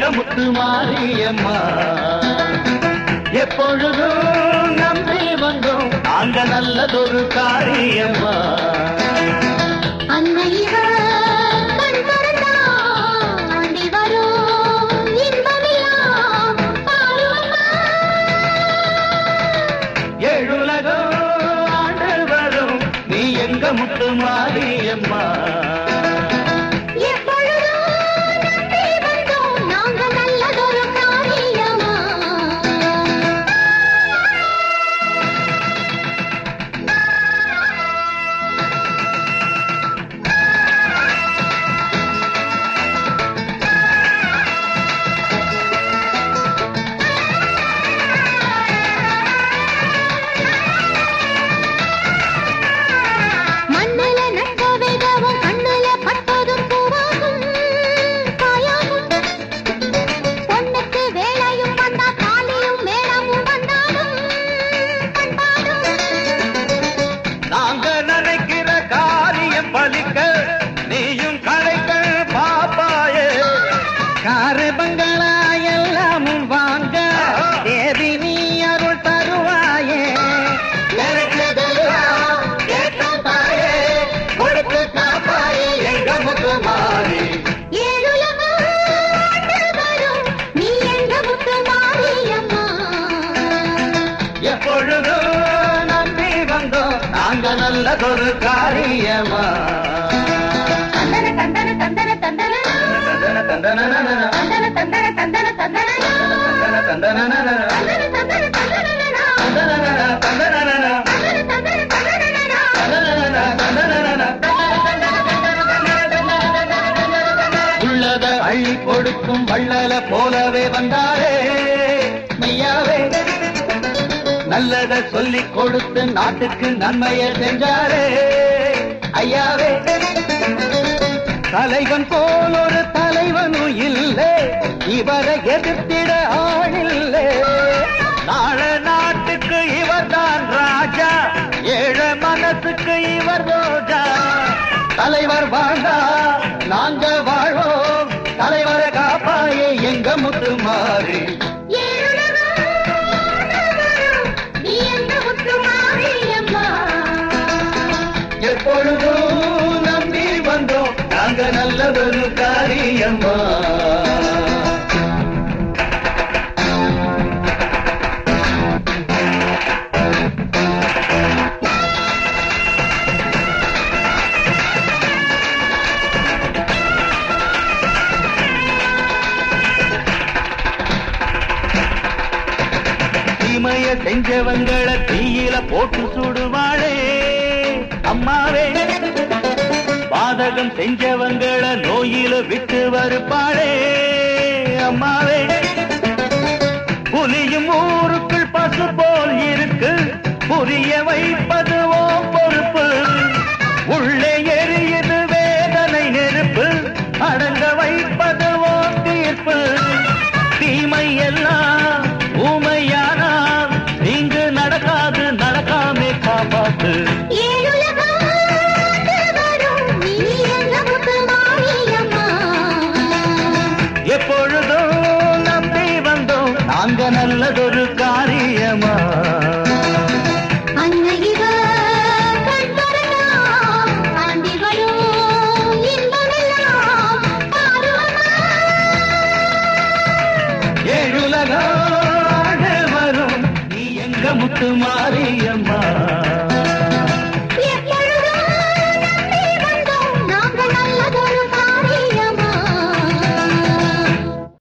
முத்து மாரியம்மா எப்பொழுதும் நம்பி வந்தோம் நாங்க நல்லதொரு காரியம்மா அன்னை இவர் கண் திறந்தா, ஆண்டி வரும் இன்பமெல்லாம் பாருவம்மா. ஏழுலகம் ஆண்டு வரும் நீ எங்க முத்து மாரியம்மா எப்பொழுதும் நம்பி வந்தோம் நாங்க நல்லதொரு காரியமா மண்ணுல நட்ட விதவும் கண்ணுல பட்டதும் பூவாகும் காயாகும் பொண்ணுக்கு வேலையும் வந்தா தாலியும் மேளமும் வந்தாலும் பண்பாடும் நாங்க நினைக்கிற காரியம் பலிக்க நீயும் கலைக்க பாப்பாயே காரு பங்களா எல்லாமும் வாங்க தேவி நீ அருள் தருவாயே நினைச்சதெல்லாம் கேட்கும் தாயே, கொடுத்து காப்பாயே எங்க முத்துமாரி. ஏழுலகம் ஆண்டு வரும், நீ எங்க முத்துமாரியம்மா. எப்பொழுதும் நம்பி வந்தோம் நாங்க நல்லதொரு காரியமா தந்தன தந்தன தந்தன தந்தன தந்தன தந்தன தந்தன தந்தன தந்தன தந்தன தந்தன தந்தன தந்தன தந்தன தந்தன உள்ளத அள்ளி கொடுக்கும் வள்ளல போலவே வந்தாரே மெய்யாவே நல்லத சொல்லிக் கொடுத்து நாட்டுக்கு நன்மைய செஞ்சாரே ஐயாவே தலைவன் போல் ஒரு தலைவனும் இல்லை இவரை எதிர்த்திட ஆளில்லை நாள நாட்டுக்கு இவர்தான் ராஜா ஏழ மனசுக்கு இவர் ரோஜா தலைவர் வாழ்ந்தா நாங்க வாழ்வோம் தலைவரை காப்பாயே எங்க முத்து மாறி எப்பொழுதும் நம்பி வந்தோம் நாங்க நல்லதொரு காரியம்மா தீமைய செஞ்சவங்கள தீயில போட்டு சுடுவாளே அம்மாவே பாதகம் செஞ்சவங்கள நோயில விட்டு வருப்பாளே அம்மாவே புலியும் ஊருக்குள் பசு போல் இருக்கு புரிய வைப்பது ஓ பொறுப்பு உள்ளே எரியுது வேதனை நெருப்பு அடங்க வைப்பது ஓ தீர்ப்பு தீமை எல்லாம் ஊமையானால் இங்கு நடக்காது நடக்காமே காப்பாத்து எப்பொழுதும் நம்பி வந்தோம் நாங்க நல்லதொரு காரியமா ஏழுலகாடு வரும் நீ எங்க முத்து மாறிய